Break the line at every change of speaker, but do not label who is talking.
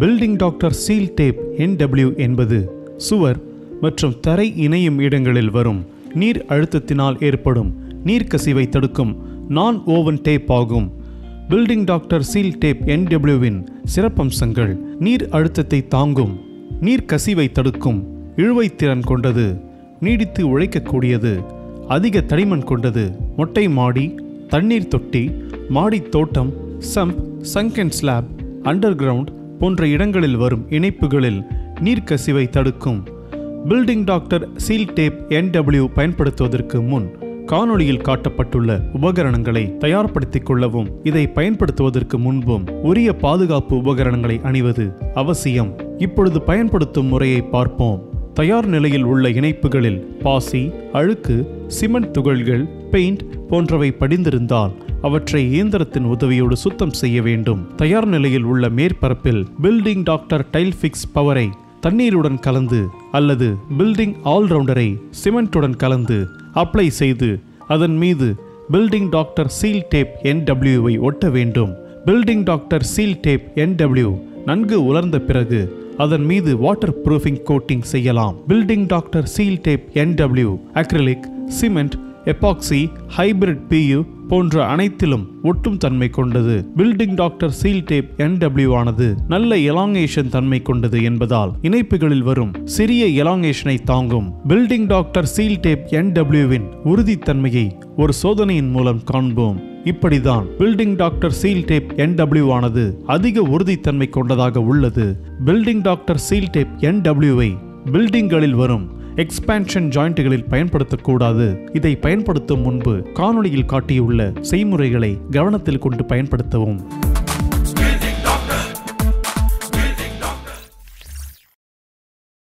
building doctor seal tape NW என்பது சுவர் மற்றும் தரை இணையும் இடங்களில் வரும் நீர் அழுத்தத்தினால் ஏற்படும் நீர்க்கசிவை தடுக்கும் நான் ஓவன் டேப் ஆகும் பில்டிங் டாக்டர் சீல் டேப் NW-வின் சிறப்பம்சங்கள் நீர் அழுத்தத்தை தாங்கும் நீர் கசிவை தடுக்கும் இழுவைத்திறன் கொண்டது நீடித்து உழைக்கக்கூடியது அதிக தடிமன் கொண்டது மொட்டை மாடி தண்ணீர் தொட்டி மாடித் தோட்டம் sump sunken slab under ground போன்ற இடங்களில் வரும் இணைப்புகளில் நீர்க்கசிவை தடுக்கும் building doctor seal tape NW பயன்படுத்துவதற்கு முன் காணொளியில் காட்டப்பட்டுள்ள உபகரணங்களை தயார்படுத்திக் கொள்ளவும் இதை பயன்படுத்துவதற்கு முன்பும் உரிய பாதுகாப்பு உபகரணங்களை அணிவது அவசியம் இப்பொழுது பயன்படுத்தும் முறையை பார்ப்போம் தயார் நிலையில் உள்ள இணைப்புகளில் பாசி அழுக்கு சிமெண்ட் துகள்கள் பெயிண்ட் போன்றவை படிந்திருந்தால் அவற்றை இயந்திரத்தின் உதவியோடு சுத்தம் செய்ய வேண்டும் தயார் நிலையில் உள்ள மேற்பரப்பில் பில்டிங் டாக்டர் டைல் ஃபிக்ஸ் பவரை தண்ணீருடன் கலந்து அல்லது பில்டிங் ஆல்ரவுண்டரை சிமெண்ட்டுடன் கலந்து அப்ளை செய்து அதன் மீது பில்டிங் டாக்டர் சீல் டேப் NW-வை ஒட்ட வேண்டும் building doctor seal tape NW நன்கு உலர்ந்த பிறகு அதன் மீது வாட்டர் ப்ரூஃபிங் கோட்டிங் செய்யலாம் building doctor seal tape NW acrylic cement epoxy hybrid PU போன்ற அனைத்திலும் ஒட்டும் தன்மை கொண்டது building doctor seal tape NW ஆனது நல்ல எலாங்கேஷன் தன்மை கொண்டது என்பதால் இணைப்புகளில் வரும் சிறிய எலாங்கேஷனை தாங்கும் பில்டிங் டாக்டர் சீல் டேப் NW-வின் உறுதித்தன்மையை ஒரு சோதனையின் மூலம் காண்போம் இப்படிதான் building doctor seal tape NW ஆனது அதிக உறுதித்தன்மை கொண்டதாக உள்ளது பில்டிங் டாக்டர் சீல் டேப் NW-வை பில்டிங்களில் வரும் எக்ஸ்பான்ஷன் ஜாயிண்ட்டுகளில் பயன்படுத்தக்கூடாது இதை பயன்படுத்தும் முன்பு காணொளியில் காட்டியுள்ள செய்முறைகளை கவனத்தில் கொண்டு பயன்படுத்தவும்